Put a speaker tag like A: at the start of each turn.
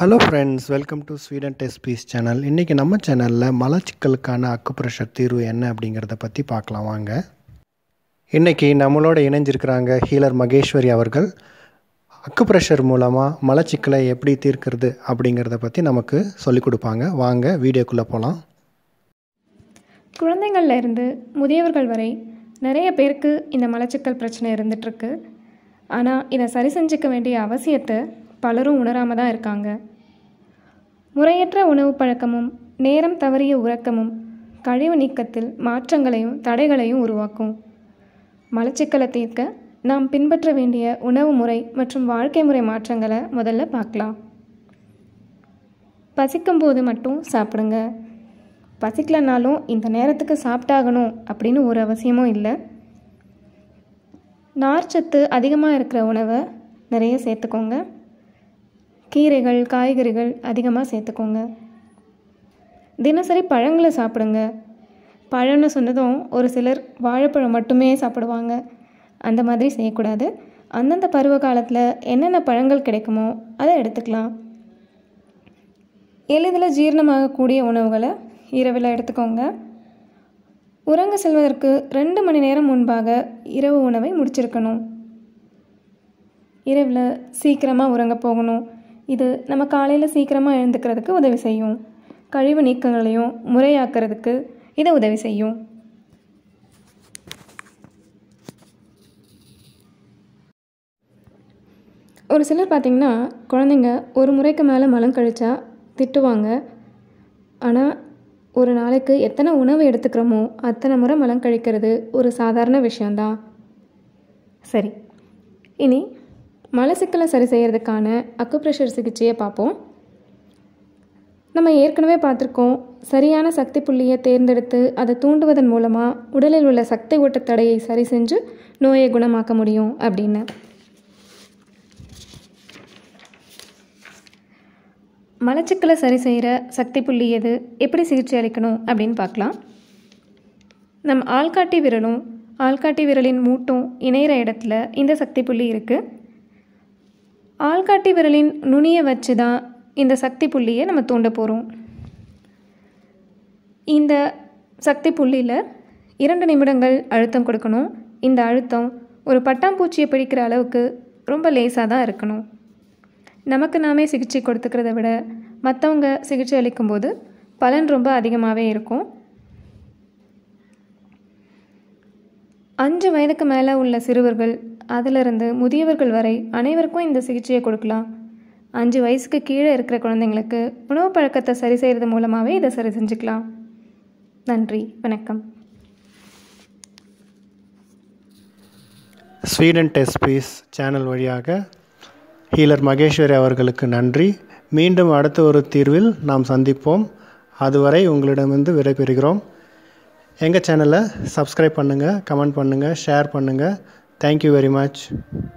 A: hello friends welcome to Sweden test peace channel இன்றைக்கி நம்ம சேனலில் மலச்சிக்கலுக்கான அக்குப்ரெஷர் தீர்வு என்ன அப்படிங்கிறத பற்றி பார்க்கலாம் வாங்க இன்றைக்கி நம்மளோட இணைஞ்சிருக்கிறாங்க ஹீலர் மகேஸ்வரி அவர்கள் அக்குப்ரெஷர் மூலமாக மலச்சிக்கலை எப்படி தீர்க்கிறது அப்படிங்கிறத பற்றி நமக்கு சொல்லிக் கொடுப்பாங்க வாங்க வீடியோக்குள்ளே போகலாம்
B: குழந்தைங்கள்ல இருந்து முதியவர்கள் வரை நிறைய பேருக்கு இந்த மலச்சிக்கல் பிரச்சனை இருந்துகிட்ருக்கு ஆனால் இதை சரி செஞ்சுக்க வேண்டிய அவசியத்தை பலரும் உணராமல் தான் இருக்காங்க முறையற்ற உணவு பழக்கமும் நேரம் தவறிய உறக்கமும் கழிவு நீக்கத்தில் மாற்றங்களையும் தடைகளையும் உருவாக்கும் மலச்சிக்கலை தீர்க்க நாம் பின்பற்ற வேண்டிய உணவு முறை மற்றும் வாழ்க்கை முறை மாற்றங்களை முதல்ல பார்க்கலாம் பசிக்கும்போது மட்டும் சாப்பிடுங்க பசிக்கலனாலும் இந்த நேரத்துக்கு சாப்பிட்டாகணும் அப்படின்னு ஒரு அவசியமும் இல்லை நார்ச்சத்து அதிகமாக இருக்கிற உணவை நிறைய சேர்த்துக்கோங்க கீரைகள் காய்கறிகள் அதிகமாக சேர்த்துக்கோங்க தினசரி பழங்களை சாப்பிடுங்க பழம்னு சொன்னதும் ஒரு சிலர் வாழைப்பழம் மட்டுமே சாப்பிடுவாங்க அந்த மாதிரி செய்யக்கூடாது அந்தந்த பருவ காலத்தில் என்னென்ன பழங்கள் கிடைக்குமோ அதை எடுத்துக்கலாம் எளிதில் ஜீரணமாகக்கூடிய உணவுகளை இரவில் எடுத்துக்கோங்க உறங்க செல்வதற்கு ரெண்டு மணி நேரம் முன்பாக இரவு உணவை முடிச்சிருக்கணும் இரவில் சீக்கிரமாக உறங்க போகணும் இது நம்ம காலையில் சீக்கிரமாக எழுந்துக்கிறதுக்கு உதவி செய்யும் கழிவு நீக்கங்களையும் முறையாக்கிறதுக்கு இது உதவி செய்யும் ஒரு சிலர் பார்த்திங்கன்னா குழந்தைங்க ஒரு முறைக்கு மேலே மலம் கழிச்சா திட்டுவாங்க ஆனால் ஒரு நாளைக்கு எத்தனை உணவு எடுத்துக்கிறோமோ அத்தனை முறை மலம் கழிக்கிறது ஒரு சாதாரண விஷயந்தான் சரி இனி மலச்சிக்கலை சரி செய்கிறதுக்கான அக்குப்ரெஷர் சிகிச்சையை பார்ப்போம் நம்ம ஏற்கனவே பார்த்துருக்கோம் சரியான சக்தி புள்ளியை தேர்ந்தெடுத்து அதை தூண்டுவதன் மூலமாக உடலில் உள்ள சக்தி ஓட்ட தடையை சரி செஞ்சு நோயை குணமாக்க முடியும் அப்படின்னு மலச்சிக்கலை சரி செய்கிற சக்தி புள்ளி எது எப்படி சிகிச்சை அளிக்கணும் அப்படின்னு பார்க்கலாம் நம் ஆள்காட்டி விரலும் ஆள்காட்டி விரலின் மூட்டும் இணையிற இடத்துல இந்த சக்தி புள்ளி இருக்குது ஆள்காட்டி விரலின் நுனியை வச்சு தான் இந்த சக்தி புள்ளியை நம்ம தூண்ட போகிறோம் இந்த சக்தி புள்ளியில் இரண்டு நிமிடங்கள் அழுத்தம் கொடுக்கணும் இந்த அழுத்தம் ஒரு பட்டாம்பூச்சியை பிடிக்கிற அளவுக்கு ரொம்ப லேசாக தான் இருக்கணும் நமக்கு நாமே சிகிச்சை கொடுத்துக்கிறத விட மற்றவங்க சிகிச்சை அளிக்கும்போது பலன் ரொம்ப அதிகமாகவே இருக்கும் அஞ்சு வயதுக்கு மேலே உள்ள சிறுவர்கள் அதிலிருந்து முதியவர்கள் வரை அனைவருக்கும் இந்த சிகிச்சையை கொடுக்கலாம் அஞ்சு வயசுக்கு கீழே இருக்கிற குழந்தைங்களுக்கு உணவு பழக்கத்தை சரி செய்கிறது மூலமாகவே இதை சரி செஞ்சுக்கலாம் நன்றி வணக்கம்
A: ஸ்வீடன் டெஸ்ட் பீஸ் சேனல் வழியாக ஹீலர் மகேஸ்வரி அவர்களுக்கு நன்றி மீண்டும் அடுத்த ஒரு தீர்வில் நாம் சந்திப்போம் அதுவரை உங்களிடமிருந்து விடைபெறுகிறோம் எங்கள் சேனலை சப்ஸ்கிரைப் பண்ணுங்கள் கமெண்ட் பண்ணுங்கள் ஷேர் பண்ணுங்கள் தேங்க்யூ வெரி மச்